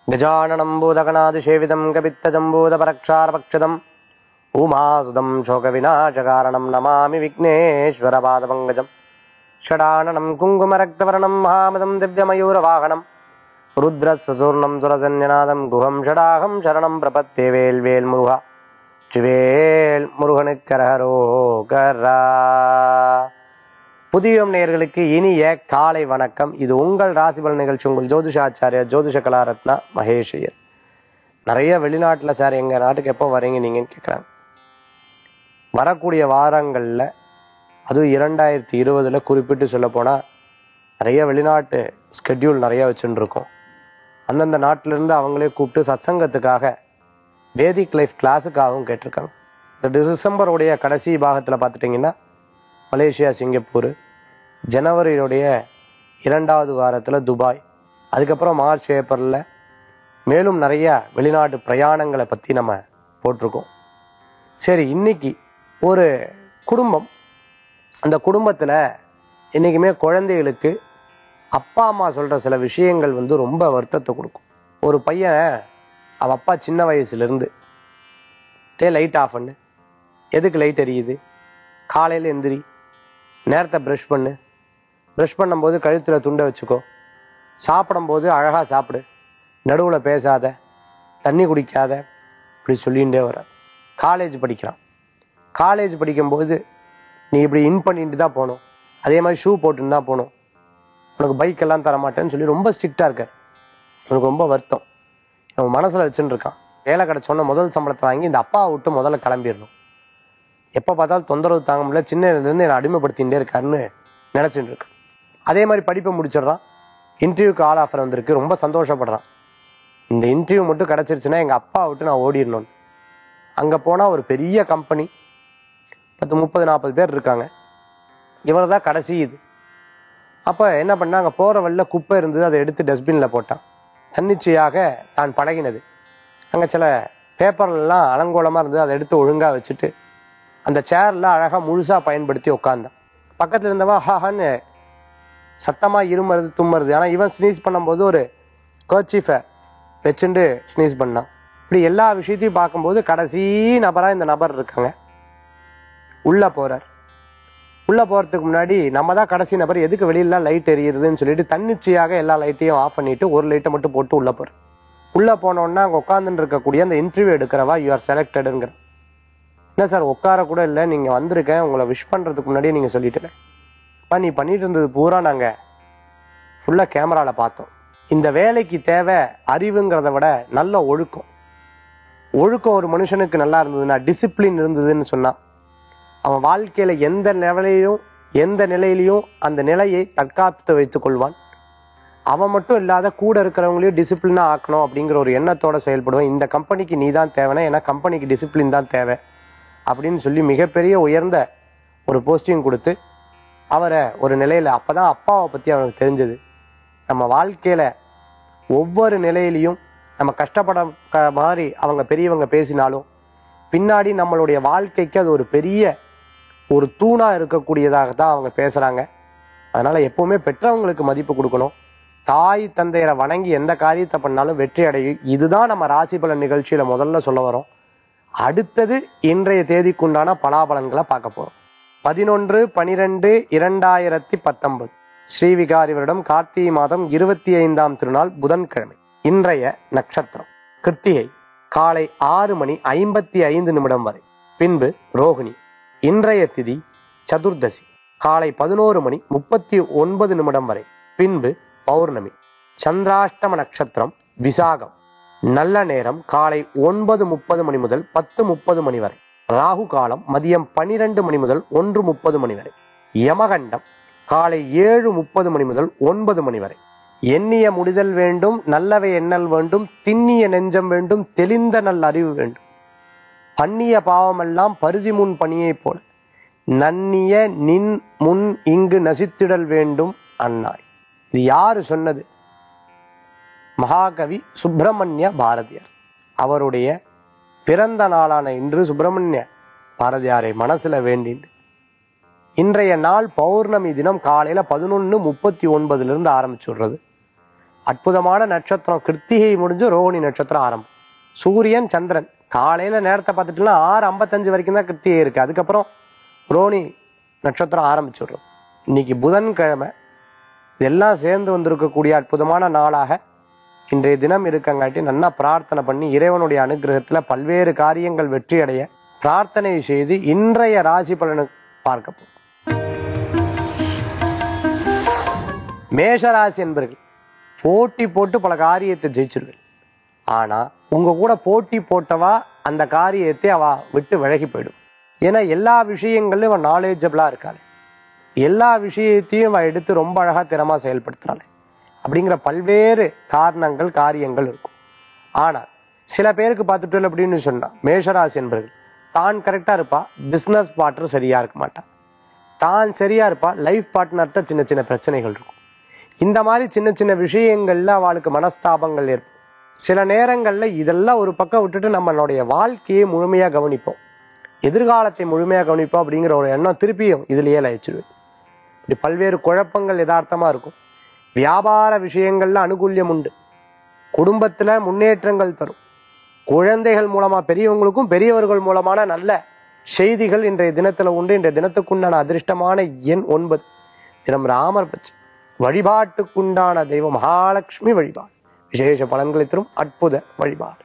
गजाननं भूतगणादिसेवितं कपित्तजम्बूतपरक्षारपक्षदम् उमासुदं शोकविनाशकारणं नमामि विघ्नेश्वरपादपङ्कजम् षडाननं कुङ्कुमरक्तवर्णं महामदं दिव्यमयूरवाहनं रुद्रस्सूर्णं सुरसन्यनादं गुहं षडाहं शरणं प्रपत्ये வேல்வேல் முருகா சிவேல் முருகனுக்கரகரோகரா புதியம் நேயர்களுக்கு இனிய காலை வணக்கம் இது உங்கள் ராசிபலன் நிகழ்ச்சி உங்கள் ஜோதிஷாச்சாரியா ஜோதிஷ கலாரத்னா மகேஷ் ஐயர் நிறைய வெளிநாட்டுல சார் எங்க நாட்டுக்கு எப்போ வரீங்க நீங்கன்னு கேட்குறாங்க வரக்கூடிய வாரங்கள்ல அதுவும் இரண்டாயிரத்தி இருபதுல குறிப்பிட்டு சொல்ல போனா நிறைய வெளிநாட்டு ஸ்கெட்யூல் நிறைய வச்சுட்டு இருக்கோம் அந்தந்த நாட்டில இருந்து அவங்களே கூப்பிட்டு சத்சங்கத்துக்காக வேதிக் லைஃப் கிளாஸுக்காகவும் கேட்டிருக்காங்க இந்த டிசம்பருடைய கடைசி பாகத்துல பார்த்துட்டிங்கன்னா மலேசியா சிங்கப்பூர் ஜனவரியுடைய இரண்டாவது வாரத்தில் துபாய் அதுக்கப்புறம் மார்ச் ஏப்ரலில் மேலும் நிறைய வெளிநாட்டு பிரயாணங்களை பற்றி நம்ம போட்டிருக்கோம் சரி இன்னைக்கு ஒரு குடும்பம் அந்த குடும்பத்தில் என்றைக்குமே குழந்தைகளுக்கு அப்பா அம்மா சொல்கிற சில விஷயங்கள் வந்து ரொம்ப வருத்தத்தை கொடுக்கும் ஒரு பையன் அவ அப்பா சின்ன வயசுலேருந்து டே லைட் ஆஃப் பண்ணு எதுக்கு லைட் எரியுது காலையில் எந்திரி நேரத்தை ப்ரஷ் பண்ணு ப்ரஷ் பண்ணும்போது கழுத்தில் துண்டை வச்சுக்கோ சாப்பிடும்போது அழகாக சாப்பிடு நடுவில் பேசாத தண்ணி குடிக்காத இப்படி சொல்லிகிட்டே வர காலேஜ் படிக்கிறான் காலேஜ் படிக்கும்போது நீ இப்படி இன் பண்ணிட்டு தான் போகணும் அதே மாதிரி ஷூ போட்டுன்னு தான் போகணும் உனக்கு பைக் எல்லாம் தர மாட்டேன்னு சொல்லி ரொம்ப ஸ்ட்ரிக்டாக இருக்கார் உனக்கு ரொம்ப வருத்தம் அவன் மனசில் வச்சுன்னு இருக்கான் வேலை கிடைச்சோன்ன முதல் சம்பளத்தை வாங்கி இந்த அப்பாவை விட்டு முதல்ல கிளம்பிடணும் எப்போ பார்த்தாலும் தொந்தரவு தாங்க முடியல சின்ன இதுலேருந்து என்னை அடிமைப்படுத்திகிட்டே இருக்காருன்னு நினச்சிட்டு இருக்கு அதே மாதிரி படிப்பை முடிச்சிடுறான் இன்டர்வியூக்கு ஆல் ஆஃபர் வந்திருக்கு ரொம்ப சந்தோஷப்படுறான் இந்த இன்டர்வியூ மட்டும் கிடச்சிருச்சுன்னா எங்கள் அப்பா விட்டு நான் ஓடிடணும் அங்கே போனால் ஒரு பெரிய கம்பெனி பத்து முப்பது நாற்பது பேர் இருக்காங்க இவர் தான் கடைசி இது அப்போ என்ன பண்ணா அங்கே போகிற வழில குப்பை இருந்தது அதை எடுத்து டஸ்ட்பினில் போட்டான் தன்னிச்சையாக தான் பழகினது அங்கே சில பேப்பர்லாம் அலங்கோலமாக இருந்தது அதை எடுத்து ஒழுங்காக வச்சுட்டு அந்த சேர்ல அழகா முழுசா பயன்படுத்தி உட்கார்ந்தான் பக்கத்துல இருந்தவன் ஹாஹான்னு சத்தமா இருமருது தும்மருது ஆனா இவன் ஸ்னீஸ் பண்ணும்போது ஒரு கர்ச்சீஃபை வச்சுட்டு ஸ்னீஸ் பண்ணான் இப்படி எல்லா விஷயத்தையும் பார்க்கும்போது கடைசி நபரா இந்த நபர் இருக்காங்க உள்ள போறார் உள்ள போறதுக்கு முன்னாடி நம்ம தான் கடைசி நபர் எதுக்கு வெளியில லைட் எரியுதுன்னு சொல்லிட்டு தன்னிச்சையாக எல்லா லைட்டையும் ஆஃப் பண்ணிட்டு ஒரு லைட்டை மட்டும் போட்டு உள்ள போற உள்ள போனோன்னா அங்க உட்காந்துட்டு இருக்கக்கூடிய அந்த இன்டர்வியூ எடுக்கிறவா யூ ஆர் செலக்டடுங்கிற என்ன சார் உட்கார கூட இல்லை நீங்க வந்திருக்கேன் உங்களை விஷ் பண்றதுக்கு முன்னாடியே நீங்க சொல்லிட்டேன் அப்பா நீ பண்ணிட்டு இருந்தது பூரா நாங்க ஃபுல்லா கேமரால பார்த்தோம் இந்த வேலைக்கு தேவை அறிவுங்கிறத விட நல்ல ஒழுக்கம் ஒழுக்கம் ஒரு மனுஷனுக்கு நல்லா இருந்ததுன்னா டிசிப்ளின் இருந்ததுன்னு சொன்னா அவன் வாழ்க்கையில எந்த நிலையிலும் எந்த நிலையிலையும் அந்த நிலையை தற்காத்து வைத்துக் கொள்வான் அவன் மட்டும் இல்லாத கூட இருக்கிறவங்களையும் டிசிப்ளினா ஆக்கணும் அப்படிங்கிற ஒரு எண்ணத்தோட செயல்படுவான் இந்த கம்பெனிக்கு நீ தான் தேவைன்னா ஏன்னா கம்பெனிக்கு டிசிப்ளின் தான் தேவை அப்படின்னு சொல்லி மிகப்பெரிய உயர்ந்த ஒரு போஸ்டிங் கொடுத்து அவரை ஒரு நிலையில அப்பதான் அப்பாவை பத்தி அவனுக்கு தெரிஞ்சது நம்ம வாழ்க்கையில ஒவ்வொரு நிலையிலையும் நம்ம கஷ்டப்பட க- மாதிரி அவங்க பெரியவங்க பேசினாலும் பின்னாடி நம்மளுடைய வாழ்க்கைக்கு அது ஒரு பெரிய ஒரு தூணா இருக்கக்கூடியதாக தான் அவங்க பேசுறாங்க அதனால எப்பவுமே பெற்றவங்களுக்கு மதிப்பு கொடுக்கணும் தாய் தந்தையரை வணங்கி எந்த காரியத்தை பண்ணாலும் வெற்றி அடையும் இதுதான் நம்ம ராசி பலன் நிகழ்ச்சியில முதல்ல சொல்ல வரோம் அடுத்தது இன்றைய தேதிக்குண்டான பலாபலன்களை பார்க்க போறோம் பதினொன்று பனிரெண்டு இரண்டாயிரத்தி பத்தொன்பது ஸ்ரீவிகாரி வருடம் கார்த்திகை மாதம் இருபத்தி ஐந்தாம் திருநாள் புதன்கிழமை இன்றைய நட்சத்திரம் கிருத்திகை காலை ஆறு மணி ஐம்பத்தி ஐந்து நிமிடம் வரை பின்பு ரோகிணி இன்றைய திதி சதுர்தசி காலை பதினோரு மணி முப்பத்தி ஒன்பது நிமிடம் வரை பின்பு பௌர்ணமி சந்திராஷ்டம நட்சத்திரம் விசாகம் நல்ல நேரம் காலை ஒன்பது முப்பது மணி முதல் பத்து முப்பது மணி வரை ராகு காலம் மதியம் பனிரெண்டு மணி முதல் ஒன்று முப்பது மணி வரை யமகண்டம் காலை ஏழு முப்பது மணி முதல் ஒன்பது மணி வரை எண்ணிய முடிதல் வேண்டும் நல்லவை எண்ணல் வேண்டும் திண்ணிய நெஞ்சம் வேண்டும் தெளிந்த நல் அறிவு வேண்டும் பண்ணிய பாவமெல்லாம் பருதி முன் பணியைப் போல நன்னிய நின் முன் இங்கு நசித்திடல் வேண்டும் அன்னாய் இது யாரு சொன்னது மகாகவி சுப்பிரமணிய பாரதியார் அவருடைய பிறந்த நாளான இன்று சுப்பிரமணிய பாரதியாரை மனசுல வேண்டிண்டு இன்றைய நாள் பௌர்ணமி தினம் காலையில பதினொன்னு முப்பத்தி ஒன்பதுல இருந்து ஆரம்பிச்சுடுறது அற்புதமான நட்சத்திரம் கிருத்திகை முடிஞ்சு ரோஹிணி நட்சத்திரம் ஆரம்பம் சூரியன் சந்திரன் காலையில நேரத்தை பார்த்துட்டுனா ஆறு ஐம்பத்தஞ்சு வரைக்கும் தான் கிருத்திகை இருக்கு அதுக்கப்புறம் ரோஹிணி நட்சத்திரம் ஆரம்பிச்சுடுறோம் இன்னைக்கு புதன்கிழமை இதெல்லாம் சேர்ந்து வந்திருக்கக்கூடிய அற்புதமான நாளாக இன்றைய தினம் இருக்கங்காட்டி நல்லா பிரார்த்தனை பண்ணி இறைவனுடைய அனுகிரகத்துல பல்வேறு காரியங்கள் வெற்றி அடைய பிரார்த்தனை செய்து இன்றைய ராசி பலனை பார்க்க போறோம் மேஷராசி என்பர்கள் போட்டி போட்டு பல காரியத்தை ஜெயிச்சிருவேன் ஆனா உங்க கூட போட்டி போட்டவா அந்த காரியத்தை அவ விட்டு விலகி போயிடும் ஏன்னா எல்லா விஷயங்கள்லயும் அவன் நாலேஜபிளா இருக்காள் எல்லா விஷயத்தையும் அவ எடுத்து ரொம்ப அழகா திறமா செயல்படுத்துறாள் அப்படிங்கிற பல்வேறு காரணங்கள் காரியங்கள் இருக்கும் ஆனால் சில பேருக்கு பார்த்துட்டு அப்படின்னு சொன்னா மேஷராசி என்பர்கள் தான் கரெக்டா இருப்பா பிசினஸ் பார்ட்னர் சரியா இருக்க மாட்டா தான் சரியா இருப்பா லைஃப் பார்ட்னர்கிட்ட சின்ன சின்ன பிரச்சனைகள் இருக்கும் இந்த மாதிரி சின்ன சின்ன விஷயங்கள்ல அவளுக்கு மனஸ்தாபங்கள் ஏற்படும் சில நேரங்கள்ல இதெல்லாம் ஒரு பக்கம் விட்டுட்டு நம்மளுடைய வாழ்க்கையை முழுமையா கவனிப்போம் எதிர்காலத்தை முழுமையா கவனிப்போம் அப்படிங்கிற ஒரு எண்ணம் திருப்பியும் இதுலயே லயிச்சிருவேன் இப்படி பல்வேறு குழப்பங்கள் யதார்த்தமா இருக்கும் வியாபார விஷயங்கள்ல அனுகூல்யம் உண்டு குடும்பத்துல முன்னேற்றங்கள் தரும் குழந்தைகள் மூலமா பெரியவங்களுக்கும் பெரியவர்கள் மூலமான நல்ல செய்திகள் இன்றைய தினத்துல உண்டு இன்றைய தினத்துக்குண்டான அதிர்ஷ்டமான எண் ஒன்பது தினம் ராமர் பட்சம் வழிபாட்டுக்குண்டான தெய்வம் மகாலட்சுமி வழிபாடு விசேஷ பலன்களை தரும் அற்புத வழிபாடு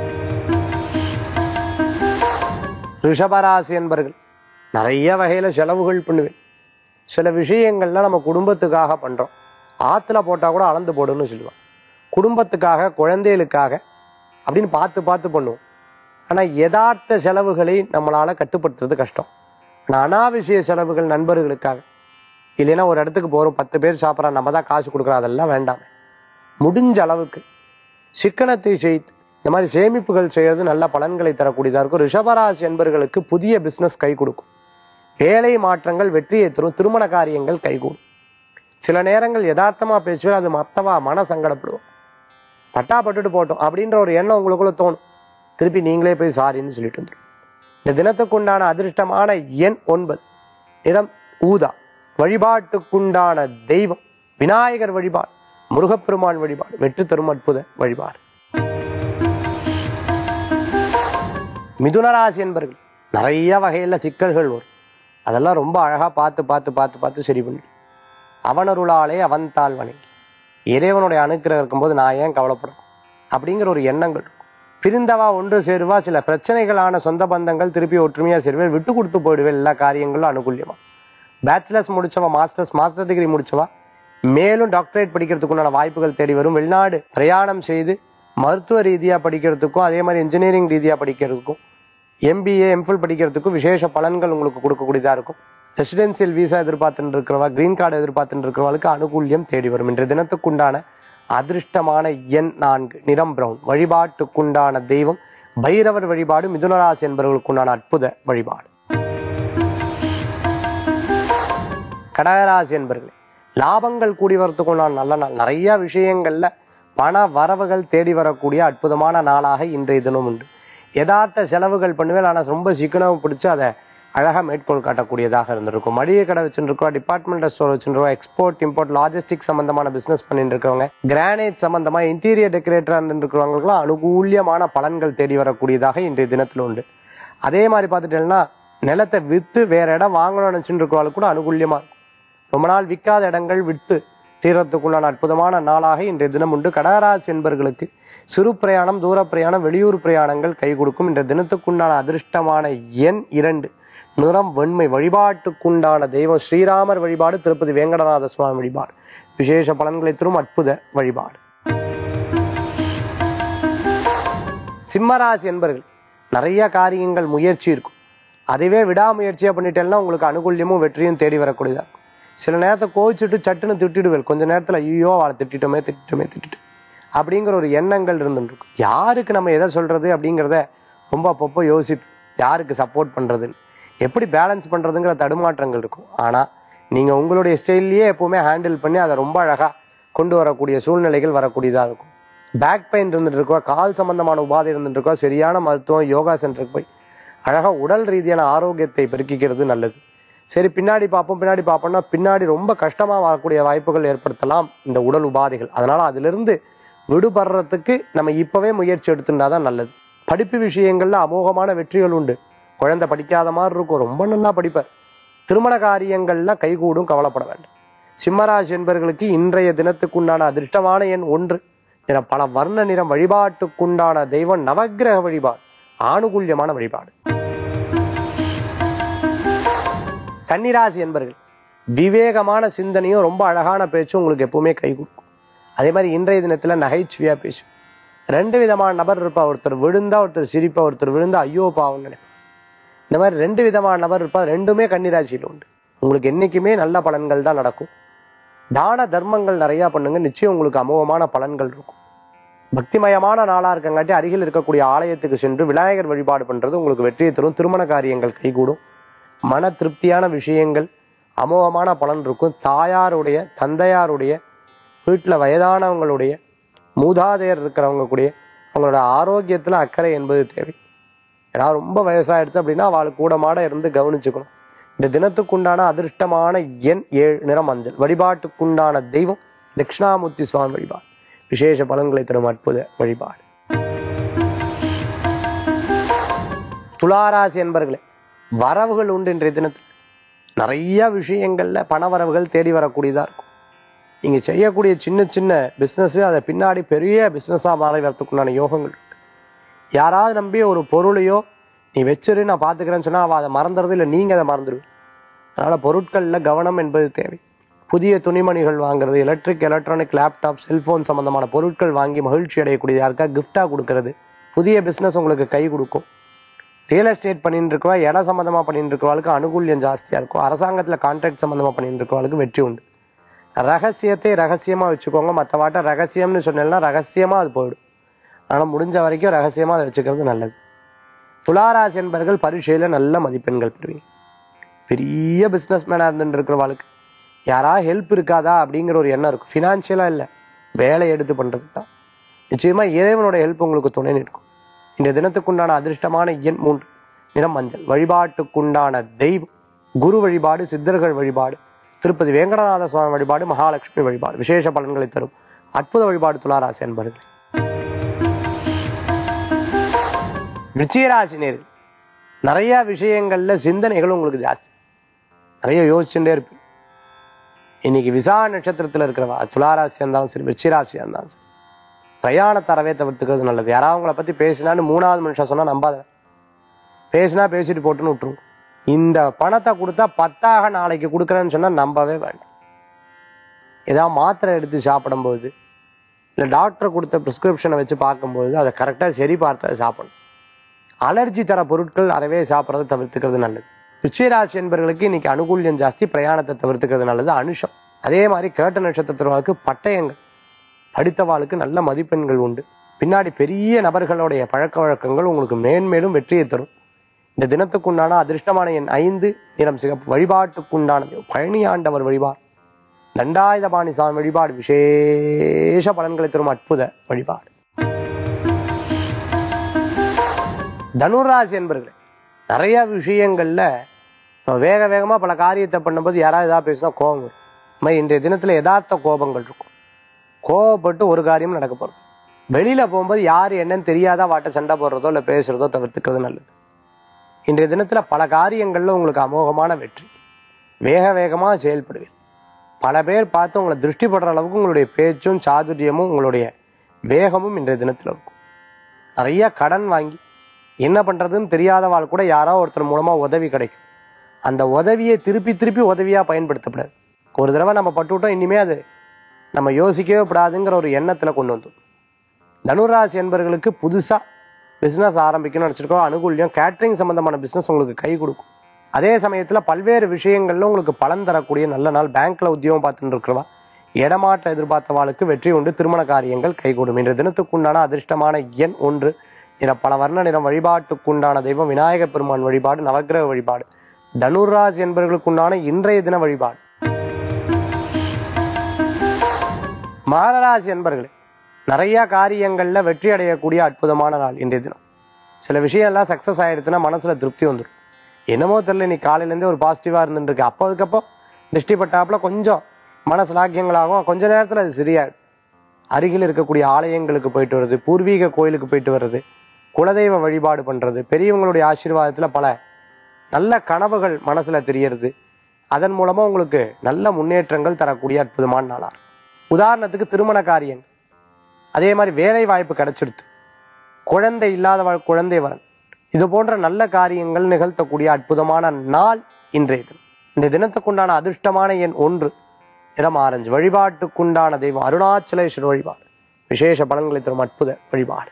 ரிஷபராசி என்பர்கள் நிறைய வகையில செலவுகள் பண்ணுவேன் சில விஷயங்கள்ல நம்ம குடும்பத்துக்காக பண்றோம் ஆத்துல போட்டா கூட அளந்து போடுன்னு சொல்லுவான் குடும்பத்துக்காக குழந்தைகளுக்காக அப்படின்னு பார்த்து பார்த்து பண்ணுவோம் ஆனா யதார்த்த செலவுகளை நம்மளால கட்டுப்படுத்துறது கஷ்டம் ஆனா அனாவசிய செலவுகள் நண்பர்களுக்காக இல்லைன்னா ஒரு இடத்துக்கு போறோம் பத்து பேர் சாப்பிட்றோம் நம்ம தான் காசு கொடுக்குறோம் அதெல்லாம் வேண்டாம் முடிஞ்ச அளவுக்கு சிக்கனத்தை செய்து இந்த மாதிரி சேமிப்புகள் செய்யறது நல்ல பலன்களை தரக்கூடியதா இருக்கும் ரிஷபராசி என்பர்களுக்கு புதிய பிசினஸ் கை கொடுக்கும் வேலை மாற்றங்கள் வெற்றியை தரும் திருமண காரியங்கள் கைகூடும் சில நேரங்கள் யதார்த்தமா பேசுவேன் அது மத்தவா மன சங்கடப்படுவோம் பட்டா பட்டுட்டு போட்டோம் அப்படின்ற ஒரு எண்ணம் உங்களுக்குள்ள தோணும் திருப்பி நீங்களே போய் சாரின்னு சொல்லிட்டு வந்துடும் இந்த தினத்துக்குண்டான அதிர்ஷ்டமான எண் ஒன்பது இடம் ஊதா வழிபாட்டுக்குண்டான தெய்வம் விநாயகர் வழிபாடு முருகப்பெருமான் வழிபாடு வெற்றி தரும் அற்புத வழிபாடு மிதுனராசி என்பர்கள் நிறைய வகையில சிக்கல்கள் வரும் அதெல்லாம் ரொம்ப அழகா பார்த்து பார்த்து பார்த்து பார்த்து சரி பண்ணி அவனருளாலே அவன் தாள் வணங்கி இறைவனுடைய அனுக்கிரகம் இருக்கும்போது நான் ஏன் கவலைப்படணும் அப்படிங்கிற ஒரு எண்ணங்கள் இருக்கும் பிரிந்தவா ஒன்று சேருவா சில பிரச்சனைகளான சொந்த பந்தங்கள் திருப்பி ஒற்றுமையா சேருவேன் விட்டு கொடுத்து போயிடுவேன் எல்லா காரியங்களும் அனுகூல்யமா பேச்சுலர்ஸ் முடிச்சவா மாஸ்டர்ஸ் மாஸ்டர் டிகிரி முடிச்சவா மேலும் டாக்டரேட் படிக்கிறதுக்குண்டான வாய்ப்புகள் தேடி வரும் வெளிநாடு பிரயாணம் செய்து மருத்துவ ரீதியா படிக்கிறதுக்கும் அதே மாதிரி இன்ஜினியரிங் ரீதியா படிக்கிறதுக்கும் எம்பிஏ எம்ஃபில் படிக்கிறதுக்கும் விசேஷ பலன்கள் உங்களுக்கு கொடுக்கக்கூடியதா இருக்கும் ரெசிடென்சியல் விசா எதிர்பார்த்துட்டு இருக்கிறவா கிரீன் கார்டு எதிர்பார்த்துட்டு இருக்கிறவங்களுக்கு அனுகூல்யம் தேடி வரும் இன்றைய தினத்துக்குண்டான அதிர்ஷ்டமான எண் நான்கு நிறம் பிரவுன் வழிபாட்டுக்குண்டான தெய்வம் பைரவர் வழிபாடு மிதுனராசி என்பவர்களுக்குண்டான அற்புத வழிபாடு கடகராசி என்பர்களே லாபங்கள் கூடி வரத்துக்குண்டான நல்ல நாள் நிறைய விஷயங்கள்ல பண வரவுகள் தேடி வரக்கூடிய அற்புதமான நாளாக இன்றைய தினம் உண்டு யதார்த்த செலவுகள் பண்ணுவேன் ஆனா ரொம்ப சிக்கனம் பிடிச்சு அதை அழகா மேற்கோள் காட்டக்கூடியதாக இருந்திருக்கும் மளிகை கடை வச்சுருக்கோம் டிபார்ட்மெண்டல் ஸ்டோர் வச்சுருக்கோம் எக்ஸ்போர்ட் இம்போர்ட் லாஜிஸ்டிக் சம்பந்தமான பிசினஸ் பண்ணிட்டு இருக்கவங்க கிரானைட் சம்பந்தமா இன்டீரியர் டெக்கரேட்டரா இருக்கிறவங்களுக்குலாம் அனுகூல்யமான பலன்கள் தேடி வரக்கூடியதாக இன்றைய தினத்துல உண்டு அதே மாதிரி பார்த்துட்டேன்னா நிலத்தை வித்து வேற இடம் வாங்கணும்னு நினைச்சுட்டு இருக்கிறவங்களுக்கு கூட அனுகூல்யமா இருக்கும் ரொம்ப நாள் விற்காத இடங்கள் விட்டு தீரத்துக்குள்ளான அற்புதமான நாளாக இன்றைய தினம் உண்டு கடகராசி என்பர்களுக்கு சிறு பிரயாணம் தூர பிரயாணம் வெளியூர் பிரயாணங்கள் கை கொடுக்கும் இன்றைய தினத்துக்குண்டான அதிர்ஷ்டமான எண் இரண்டு நிறம் வெண்மை வழிபாட்டுக்குண்டான தெய்வம் ஸ்ரீராமர் வழிபாடு திருப்பதி வேங்கடநாத சுவாமி வழிபாடு விசேஷ பலன்களை தரும் அற்புத வழிபாடு சிம்மராசி என்பர்கள் நிறைய காரியங்கள் முயற்சி இருக்கும் அதுவே விடாமுயற்சியா பண்ணிட்டேன்னா உங்களுக்கு அனுகூல்யமும் வெற்றியும் தேடி வரக்கூடியதா இருக்கும் சில நேரத்தை கோவிச்சுட்டு சட்டுன்னு திட்டிடுவேன் கொஞ்ச நேரத்துல ஐயோ அவளை திட்டிட்டோமே திட்டிட்டோமே திட்டிட்டு அப்படிங்கிற ஒரு எண்ணங்கள் இருந்துட்டு இருக்கும் யாருக்கு நம்ம எதை சொல்றது அப்படிங்கிறத ரொம்ப அப்பப்போ யோசிப்பு யாருக்கு சப்போர்ட் பண்றதுன்னு எப்படி பேலன்ஸ் பண்றதுங்கிற தடுமாற்றங்கள் இருக்கும் ஆனா நீங்க உங்களுடைய ஸ்டைல்லயே எப்பவுமே ஹேண்டில் பண்ணி அதை ரொம்ப அழகா கொண்டு வரக்கூடிய சூழ்நிலைகள் வரக்கூடியதா இருக்கும் பேக் பெயின் இருந்துட்டு இருக்கோ கால் சம்பந்தமான உபாதை இருந்துட்டு இருக்கோ சரியான மருத்துவம் யோகா சென்டருக்கு போய் அழகா உடல் ரீதியான ஆரோக்கியத்தை பெருக்கிக்கிறது நல்லது சரி பின்னாடி பார்ப்போம் பின்னாடி பார்ப்போம்னா பின்னாடி ரொம்ப கஷ்டமா வரக்கூடிய வாய்ப்புகள் ஏற்படுத்தலாம் இந்த உடல் உபாதைகள் அதனால அதிலிருந்து விடுபடுறதுக்கு நம்ம இப்பவே முயற்சி எடுத்துட்டாதான் நல்லது படிப்பு விஷயங்கள்ல அமோகமான வெற்றிகள் உண்டு குழந்தை படிக்காத மாதிரி இருக்கும் ரொம்ப நல்லா படிப்பார் திருமண காரியங்கள்ல கைகூடும் கவலைப்பட வேண்டாம் சிம்மராசி என்பவர்களுக்கு இன்றைய தினத்துக்குண்டான அதிர்ஷ்டமான எண் ஒன்று என பல வர்ண நிறம் வழிபாட்டுக்குண்டான தெய்வம் நவக்கிரக வழிபாடு ஆணுகூல்யமான வழிபாடு கன்னிராசி என்பர்கள் விவேகமான சிந்தனையும் ரொம்ப அழகான பேச்சும் உங்களுக்கு எப்பவுமே கை கொடுக்கும் அதே மாதிரி இன்றைய தினத்துல நகைச்சுவையா பேசும் ரெண்டு விதமான நபர் இருப்பா ஒருத்தர் விழுந்தா ஒருத்தர் சிரிப்பா ஒருத்தர் விழுந்தா ஐயோ பாவம் நினைப்பா இந்த மாதிரி ரெண்டு விதமான நபர் இருப்பா ரெண்டுமே கன்னிராசியில் உண்டு உங்களுக்கு என்னைக்குமே நல்ல பலன்கள் தான் நடக்கும் தான தர்மங்கள் நிறைய பண்ணுங்க நிச்சயம் உங்களுக்கு அமோகமான பலன்கள் இருக்கும் பக்திமயமான நாளா இருக்கங்காட்டி அருகில் இருக்கக்கூடிய ஆலயத்துக்கு சென்று விநாயகர் வழிபாடு பண்றது உங்களுக்கு வெற்றியை தரும் திருமண காரியங்கள் கைகூடும் மன திருப்தியான விஷயங்கள் அமோகமான பலன் இருக்கும் தாயாருடைய தந்தையாருடைய வீட்டுல வயதானவங்களுடைய மூதாதையர் இருக்கிறவங்க கூடிய அவங்களோட ஆரோக்கியத்துல அக்கறை என்பது தேவை ஏன்னா ரொம்ப வயசாயிடுச்சு அப்படின்னா அவளுக்கு கூட மாட இருந்து கவனிச்சுக்கணும் இந்த தினத்துக்குண்டான அதிர்ஷ்டமான எண் ஏழு நிறம் மஞ்சள் வழிபாட்டுக்குண்டான தெய்வம் தட்சிணாமூர்த்தி சுவாமி வழிபாடு விசேஷ பலன்களை தரும் அற்புத வழிபாடு துளாராசி என்பர்களே வரவுகள் உண்டு இன்றைய தினத்தில் நிறைய விஷயங்கள்ல பண வரவுகள் தேடி வரக்கூடியதா இருக்கும் நீங்க செய்யக்கூடிய சின்ன சின்ன பிசினஸ் அதை பின்னாடி பெரிய பிசினஸா மாறி வரத்துக்குண்டான யோகங்கள் இருக்கு யாராவது நம்பி ஒரு பொருளையோ நீ வச்சிரு நான் பாத்துக்கிறேன்னு சொன்னா அவ அதை மறந்துறது இல்லை நீங்க அதை மறந்துடுவ அதனால பொருட்கள்ல கவனம் என்பது தேவை புதிய துணிமணிகள் வாங்குறது எலக்ட்ரிக் எலக்ட்ரானிக் லேப்டாப் செல்போன் சம்பந்தமான பொருட்கள் வாங்கி மகிழ்ச்சி அடையக்கூடிய யாருக்கா gift-ஆ கொடுக்கறது புதிய பிசினஸ் உங்களுக்கு கை கொடுக்கும் ரியல் எஸ்டேட் பண்ணிட்டு இருக்கவா இடம் சம்பந்தமா பண்ணிட்டு இருக்கவாளுக்கு அனுகூல்யம் ஜாஸ்தியா இருக்கும் அரசாங்கத்துல கான்ட்ராக்ட் சம்பந்தமா பண்ணிட்டு இருக்கவாளுக்கு வெற்றி உண்டு ரகசியத்தை ரகசியமா வச்சுக்கோங்க மற்றவாட்ட ரகசியம்னு சொன்னேன்னா ரகசியமா அது போயிடும் ஆனா முடிஞ்ச வரைக்கும் ரகசியமா அதை வச்சுக்கிறது நல்லது துளாராசி என்பவர்கள் பரீட்சையில நல்ல மதிப்பெண்கள் பெறுவீங்க பெரிய பிசினஸ் மேனா இருந்துட்டு இருக்கிறவாளுக்கு யாரா ஹெல்ப் இருக்காதா அப்படிங்கிற ஒரு எண்ணம் இருக்கும் ஃபினான்ஷியலா இல்ல வேலை எடுத்து பண்றது தான் நிச்சயமா இறைவனோட ஹெல்ப் உங்களுக்கு துணை நிற்கும் இந்த தினத்துக்குண்டான அதிர்ஷ்டமான எண் மூன்று நிறம் மஞ்சள் வழிபாட்டுக்குண்டான தெய்வம் குரு வழிபாடு சித்தர்கள் வழிபாடு திருப்பதி வேங்கடநாத சுவாமி வழிபாடு மகாலட்சுமி வழிபாடு விசேஷ பலன்களை தரும் அற்புத வழிபாடு துளாராசி என்பர்கள் விருச்சிகராசி நேர்கள் நிறைய விஷயங்கள்ல சிந்தனைகள் உங்களுக்கு ஜாஸ்தி நிறைய யோசிச்சுட்டே இருப்பீங்க இன்னைக்கு விசா நட்சத்திரத்துல இருக்கிறவா துளாராசியா இருந்தாலும் சரி விருச்சிகராசியா இருந்தாலும் சரி பிரயாணத்தை அறவே தவிர்த்துக்கிறது நல்லது யாராவது உங்களை பத்தி பேசினான்னு மூணாவது மனுஷன் சொன்னா நம்பாத பேசினா பேசிட்டு போட்டுன்னு விட்டுருங்க இந்த பணத்தை கொடுத்தா பத்தாக நாளைக்கு கொடுக்குறேன்னு சொன்னா நம்பவே வேண்டாம் ஏதாவது மாத்திரை எடுத்து சாப்பிடும்போது இல்லை டாக்டர் கொடுத்த ப்ரிஸ்கிரிப்ஷனை வச்சு பார்க்கும்போது அதை கரெக்டாக சரி பார்த்து அதை சாப்பிடணும் அலர்ஜி தர பொருட்கள் அறவே சாப்பிட்றதை தவிர்த்துக்கிறது நல்லது ருச்சிராசி என்பவர்களுக்கு இன்னைக்கு அனுகூல்யம் ஜாஸ்தி பிரயாணத்தை தவிர்த்துக்கிறது நல்லது அனுஷம் அதே மாதிரி கேட்ட நட்சத்திரத்திற்கு பட்டயங்கள் படித்தவாளுக்கு நல்ல மதிப்பெண்கள் உண்டு பின்னாடி பெரிய நபர்களுடைய பழக்க வழக்கங்கள் உங்களுக்கு மேன்மேலும் வெற்றியை தரும் இந்த தினத்துக்குண்டான அதிர்ஷ்டமான எண் ஐந்து நிறம் சிகப்பு வழிபாட்டுக்குண்டானது பழனி ஆண்டவர் வழிபாடு தண்டாயுதபாணி சாமி வழிபாடு விசேஷ பலன்களை தரும் அற்புத வழிபாடு தனுராசி என்பர்களே நிறைய விஷயங்கள்ல நம்ம வேக வேகமா பல காரியத்தை பண்ணும்போது யாராவது ஏதாவது பேசினா கோபம் வரும் இந்த மாதிரி இன்றைய தினத்துல யதார்த்த கோபங்கள் இருக்கும் கோபப்பட்டு ஒரு காரியம் நடக்க போறது வெளியில போகும்போது யாரு என்னன்னு தெரியாத வாட்ட சண்டை போடுறதோ இல்ல பேசுறதோ தவிர்த்துக்கிறது நல்லது இன்றைய தினத்துல பல காரியங்கள்ல உங்களுக்கு அமோகமான வெற்றி வேக வேகமா செயல்படுவீங்க பல பேர் பார்த்து உங்களை திருஷ்டி படுற அளவுக்கு உங்களுடைய பேச்சும் சாதுரியமும் உங்களுடைய வேகமும் இன்றைய தினத்துல இருக்கும் நிறைய கடன் வாங்கி என்ன பண்றதுன்னு தெரியாதவாள் கூட யாரோ ஒருத்தர் மூலமா உதவி கிடைக்கும் அந்த உதவியை திருப்பி திருப்பி உதவியா பயன்படுத்தப்படாது ஒரு தடவை நம்ம பட்டுவிட்டோம் இனிமே அது நம்ம யோசிக்கவே கூடாதுங்கிற ஒரு எண்ணத்துல கொண்டு வந்தோம் தனுராசி என்பவர்களுக்கு புதுசா பிசினஸ் ஆரம்பிக்கணும்னு நினைச்சிருக்கோம் அனுகூல்யம் கேட்டரிங் சம்பந்தமான பிசினஸ் உங்களுக்கு கை கொடுக்கும் அதே சமயத்துல பல்வேறு விஷயங்கள்ல உங்களுக்கு பலன் தரக்கூடிய நல்ல நாள் பேங்க்ல உத்தியோகம் பார்த்துட்டு இருக்கிறவா இடமாற்ற எதிர்பார்த்தவாளுக்கு வெற்றி உண்டு திருமண காரியங்கள் கைகூடும் இன்ற தினத்துக்குண்டான அதிர்ஷ்டமான எண் ஒன்று என பல வர்ண நிறம் வழிபாட்டுக்குண்டான தெய்வம் விநாயக பெருமான் வழிபாடு நவக்கிரக வழிபாடு தனுராசி என்பவர்களுக்குண்டான இன்றைய தின வழிபாடு மகராசி என்பர்களே நிறைய காரியங்கள்ல வெற்றி அடையக்கூடிய அற்புதமான நாள் இன்றைய தினம் சில விஷயம் எல்லாம் சக்சஸ் ஆயிடுச்சுன்னா மனசுல திருப்தி வந்துடும் என்னமோ தெரியல நீ காலையில இருந்தே ஒரு பாசிட்டிவா இருந்துட்டு இருக்கு அப்போ அதுக்கப்போ திருஷ்டி பட்டாப்புல கொஞ்சம் மனசு லாக்கியங்களாகும் கொஞ்ச நேரத்துல அது சரியாயிடும் அருகில் இருக்கக்கூடிய ஆலயங்களுக்கு போயிட்டு வர்றது பூர்வீக கோயிலுக்கு போயிட்டு வர்றது குலதெய்வ வழிபாடு பண்றது பெரியவங்களுடைய ஆசீர்வாதத்துல பல நல்ல கனவுகள் மனசுல தெரியறது அதன் மூலமா உங்களுக்கு நல்ல முன்னேற்றங்கள் தரக்கூடிய அற்புதமான நாளா இருக்கும். உதாரணத்துக்கு திருமண காரியம் அதே மாதிரி வேலை வாய்ப்பு கிடைச்சிடுது குழந்தை இல்லாதவள் குழந்தை வரன் இது போன்ற நல்ல காரியங்கள் நிகழ்த்தக்கூடிய அற்புதமான நாள் இன்றைய தினம் இந்த தினத்துக்குண்டான அதிர்ஷ்டமான எண் ஒன்று இடம் ஆரஞ்சு வழிபாட்டுக்குண்டான தெய்வம் அருணாச்சலேஸ்வரர் வழிபாடு விசேஷ பலன்களை தரும் அற்புத வழிபாடு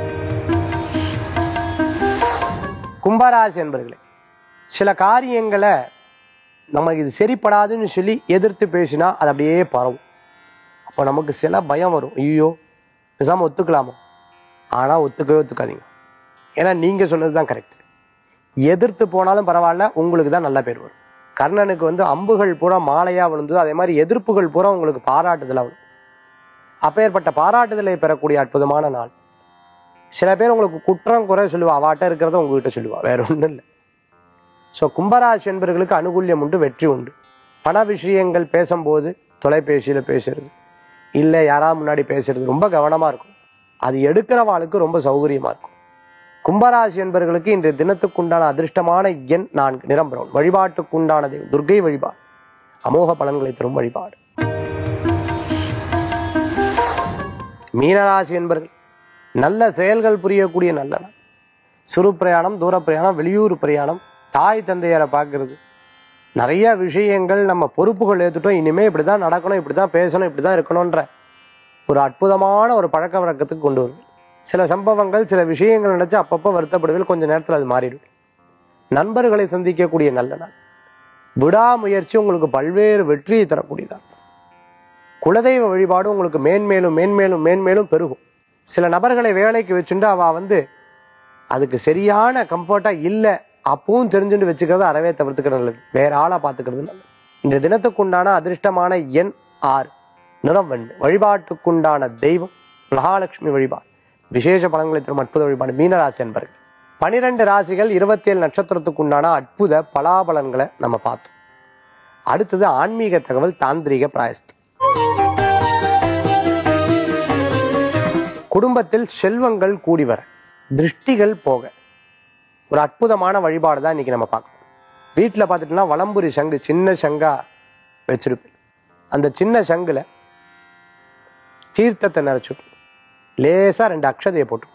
கும்பராசி என்பர்களே சில காரியங்களை நமக்கு இது சரிப்படாதுன்னு சொல்லி எதிர்த்து பேசினா அது அப்படியே பரவும் அப்போ நமக்கு சில பயம் வரும் ஐயோ பேசாம ஒத்துக்கலாமா ஆனா ஒத்துக்கவே ஒத்துக்காதீங்க ஏன்னா நீங்க சொன்னதுதான் கரெக்ட் எதிர்த்து போனாலும் பரவாயில்ல உங்களுக்கு தான் நல்ல பேர் வரும் கர்ணனுக்கு வந்து அம்புகள் பூரா மாலையா விழுந்தது அதே மாதிரி எதிர்ப்புகள் பூரா உங்களுக்கு பாராட்டுதலா விழும் அப்பேற்பட்ட பாராட்டுதலை பெறக்கூடிய அற்புதமான நாள் சில பேர் உங்களுக்கு குற்றம் குறை சொல்லுவா அவாட்ட இருக்கிறத உங்ககிட்ட சொல்லுவா வேற ஒண்ணும் இல்லை ஸோ கும்பராசி என்பவர்களுக்கு அனுகூல்யம் உண்டு வெற்றி உண்டு பண விஷயங்கள் பேசும்போது தொலைபேசியில பேசுறது இல்லை யாராவது முன்னாடி பேசுறது ரொம்ப கவனமா இருக்கும் அது எடுக்கிறவாளுக்கு ரொம்ப சௌகரியமா இருக்கும் கும்பராசி என்பவர்களுக்கு இன்றைய தினத்துக்குண்டான அதிர்ஷ்டமான எண் நான்கு நிறம் பிரவுன் வழிபாட்டுக்குண்டான தெய்வம் துர்க்கை வழிபாடு அமோக பலன்களை தரும் வழிபாடு மீனராசி என்பர்கள் நல்ல செயல்கள் புரியக்கூடிய நல்ல நாள் சிறு பிரயாணம் தூர பிரயாணம் வெளியூர் பிரயாணம் தாய் தந்தையரை பார்க்கிறது நிறைய விஷயங்கள் நம்ம பொறுப்புகள் ஏத்துட்டோம் இனிமே இப்படிதான் நடக்கணும் இப்படிதான் பேசணும் இப்படிதான் இருக்கணும்ன்ற ஒரு அற்புதமான ஒரு பழக்க வழக்கத்துக்கு கொண்டு வரும் சில சம்பவங்கள் சில விஷயங்கள் நினைச்சு அப்பப்போ வருத்தப்படுவில் கொஞ்ச நேரத்துல அது மாறிடும் நண்பர்களை சந்திக்கக்கூடிய நல்ல நாள் விடாமுயற்சி உங்களுக்கு பல்வேறு வெற்றியை தரக்கூடியதா குலதெய்வ வழிபாடு உங்களுக்கு மேன்மேலும் மேன்மேலும் மேன்மேலும் பெருகும் சில நபர்களை வேலைக்கு வச்சுட்டு அவ வந்து அதுக்கு சரியான கம்ஃபர்ட்டா இல்ல அப்பவும் தெரிஞ்சுட்டு வச்சுக்கிறது அறவே தவிர்த்துக்கிறது நல்லது வேற ஆளா பாத்துக்கிறது நல்லது இந்த தினத்துக்குண்டான அதிர்ஷ்டமான எண் ஆறு நிறம் வெண்ணு வழிபாட்டுக்குண்டான தெய்வம் மகாலட்சுமி வழிபாடு விசேஷ பலன்களை தரும் அற்புத வழிபாடு மீனராசி என்பர்கள் பனிரெண்டு ராசிகள் இருபத்தி ஏழு நட்சத்திரத்துக்குண்டான அற்புத பலாபலன்களை நம்ம பார்த்தோம் அடுத்தது ஆன்மீக தகவல் தாந்திரிக பிராயஸ்து குடும்பத்தில் செல்வங்கள் கூடி வர திருஷ்டிகள் போக ஒரு அற்புதமான வழிபாடு தான் இன்னைக்கு நம்ம பார்க்கணும் வீட்டுல பார்த்துட்டோம்னா வலம்புரி சங்கு சின்ன சங்கா வச்சிருப்பேன் அந்த சின்ன சங்குல தீர்த்தத்தை நினைச்சுட்டு லேசா ரெண்டு அக்ஷதையை போட்டு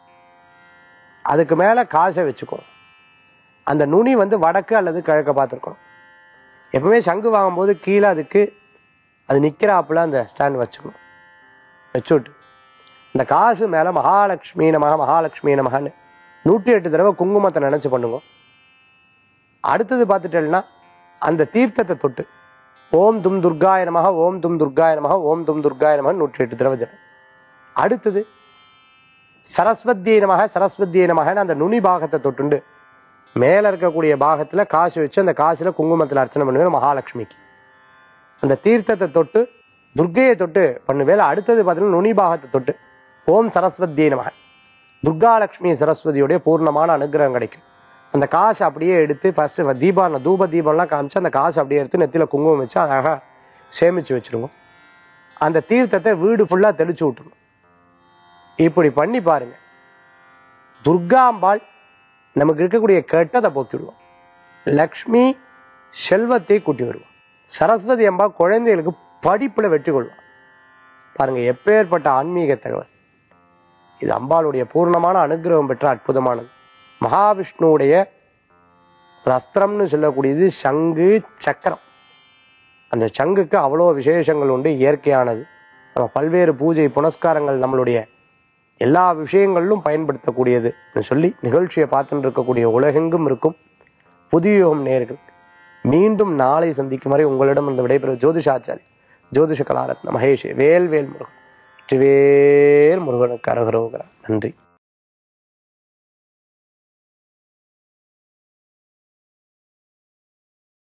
அதுக்கு மேல காசை வச்சுக்கோ அந்த நுனி வந்து வடக்கு அல்லது கிழக்க பார்த்துருக்கணும் எப்பவுமே சங்கு வாங்கும்போது கீழே அதுக்கு அது நிக்கிறாப்புல அந்த ஸ்டாண்ட் வச்சுக்கணும் வச்சுட்டு இந்த காசு மேல மகாலட்சுமி நமக மகாலட்சுமி நமகன்னு நூற்றி எட்டு தடவை குங்குமத்தை நினைச்சு பண்ணுங்க அடுத்தது பார்த்துட்டேன்னா அந்த தீர்த்தத்தை தொட்டு ஓம் தும் துர்காய நமக ஓம் தும் துர்காய நமக ஓம் தும் துர்காய நமக நூற்றி எட்டு தடவை ஜெபம் அடுத்தது சரஸ்வத்தியை நமக சரஸ்வத்தியை நமகன்னு அந்த நுனி பாகத்தை தொட்டுண்டு மேல இருக்கக்கூடிய பாகத்துல காசு வச்சு அந்த காசுல குங்குமத்துல அர்ச்சனை பண்ணுவேன் மகாலட்சுமிக்கு அந்த தீர்த்தத்தை தொட்டு துர்க்கையை தொட்டு பண்ணுவேல அடுத்தது பார்த்தீங்கன்னா நுனி பாகத்தை தொட்டு ஓம் சரஸ்வத்தியை நமக துர்காலட்சுமி சரஸ்வதியுடைய பூர்ணமான அனுகிரகம் கிடைக்கும் அந்த காசை அப்படியே எடுத்து ஃபர்ஸ்ட் தீபம் தூப தீபம்லாம் காமிச்சு அந்த காசை அப்படியே எடுத்து நெத்தியில குங்குமம் வச்சு அழகா சேமிச்சு வச்சிருவோம் அந்த தீர்த்தத்தை வீடு ஃபுல்லா தெளிச்சு விட்டுருணும் இப்படி பண்ணி பாருங்க துர்காம்பாள் நமக்கு இருக்கக்கூடிய கெட்டதை போக்கிடுவோம் லக்ஷ்மி செல்வத்தை கூட்டி வருவோம் சரஸ்வதி அம்பாள் குழந்தைகளுக்கு படிப்புல வெற்றி கொள்வார் பாருங்க எப்பேற்பட்ட ஆன்மீக தகவல் இது அம்பாளுடைய பூர்ணமான அனுகிரகம் பெற்ற அற்புதமானது மகாவிஷ்ணுவுடைய ஒரு அஸ்திரம்னு சொல்லக்கூடியது சங்கு சக்கரம் அந்த சங்குக்கு அவ்வளோ விசேஷங்கள் உண்டு இயற்கையானது நம்ம பல்வேறு பூஜை புனஸ்காரங்கள் நம்மளுடைய எல்லா விஷயங்களிலும் பயன்படுத்தக்கூடியது சொல்லி நிகழ்ச்சியை பார்த்துட்டு இருக்கக்கூடிய உலகெங்கும் இருக்கும் புதிய யுகம் நேர்கள் மீண்டும் நாளை சந்திக்கும் வரை உங்களிடம் இந்த விடைபெறும் ஜோதிஷாச்சாரி ஜோதிஷ கலாரத்ன மகேஷ் வேல் வேல் முருகன் வெற்றிவேல் முருகனுக்கு அரகரோகரா நன்றி